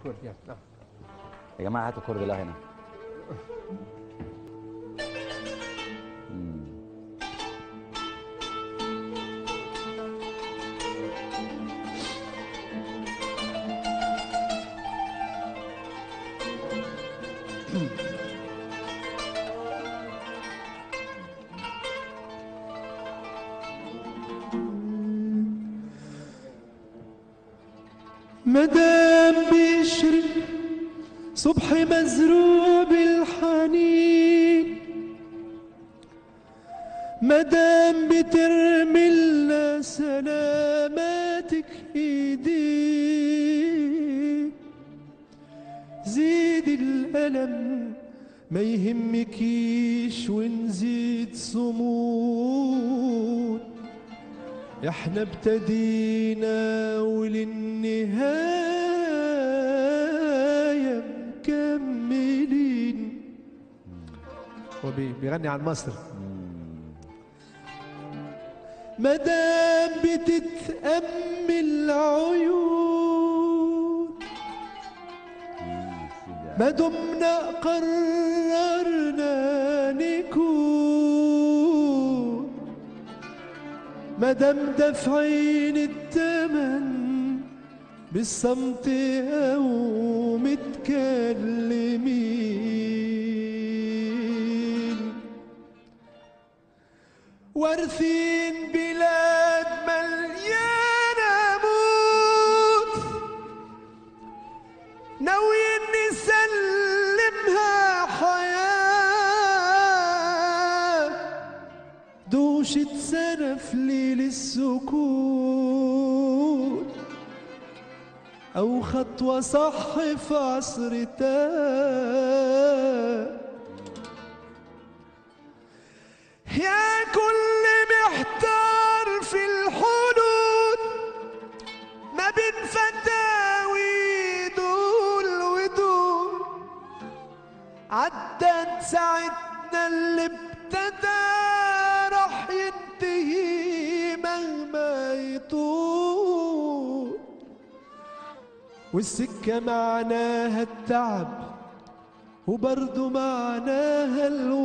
مشكور يلا نعم. يا جماعه هاتوا الكورد ده هنا مم. مدام بيشرق صبحي مزروع بالحنين مدام بترمي لنا سلاماتك ايديك زيد الألم ما يهمكيش ونزيد صمود احنا ابتدينا وللنهاية مكملين هو بي- بيغني عن مصر مدام بتتأمل عيون ما دمنا قررنا نكون ما دام دافعين التمن بالصمت او متكلمين وارثين بلاد مليانه موت ناويين نسلمها حياة دوشة سنة في ليل السكون أو خطوة صح في عصر تاه يا كل محتار في الحدود ما بين فتاوي دول ودول عدت ساعتنا اللي ابتدى راح ينتهي مهما يطول والسكة معناها التعب وبرضه معناها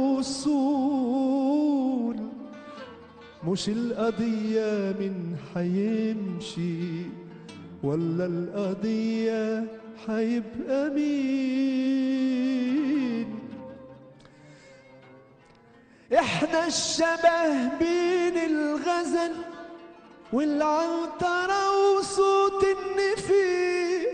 الوصول مش القضية من حيمشي ولا القضية حيبقى مين احنا الشبه بين الغزل والعنترة وصوت النفير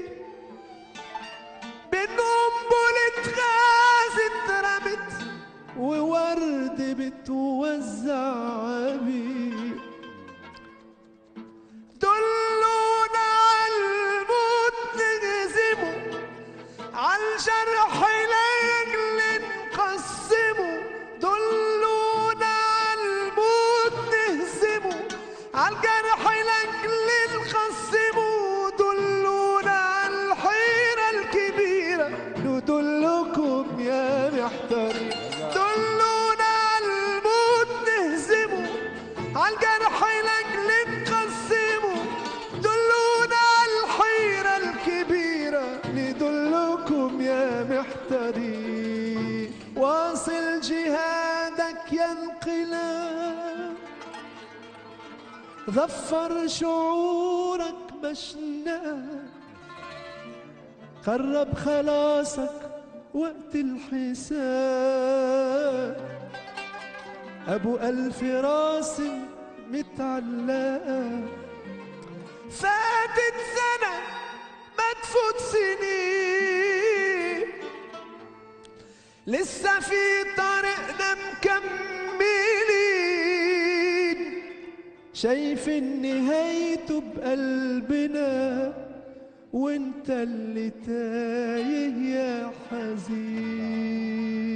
بين قنبلة غاز اترمت وورد بتوزع عبير دلونا عالموت نهزمه عالجرح لاجل نقسمه دلونا عالموت نهزمه عالجرح لاجل نقسمه دلونا عالحيرة الكبيرة ندلكم يا محتارين دلونا عالموت نهزمه عالجرح لاجل نقسمه دلونا عالحيرة الكبيرة ندلكم يا محتارين واصل جهادك يا انقلاب ظفر شعورك مشناك قرب خلاصك وقت الحساب أبو ألف راس متعلقة فاتت سنة ما تفوت سنين لسه في طريقنا مكملين شايفين نهايته بقلبنا وانت اللي تايه يا حزين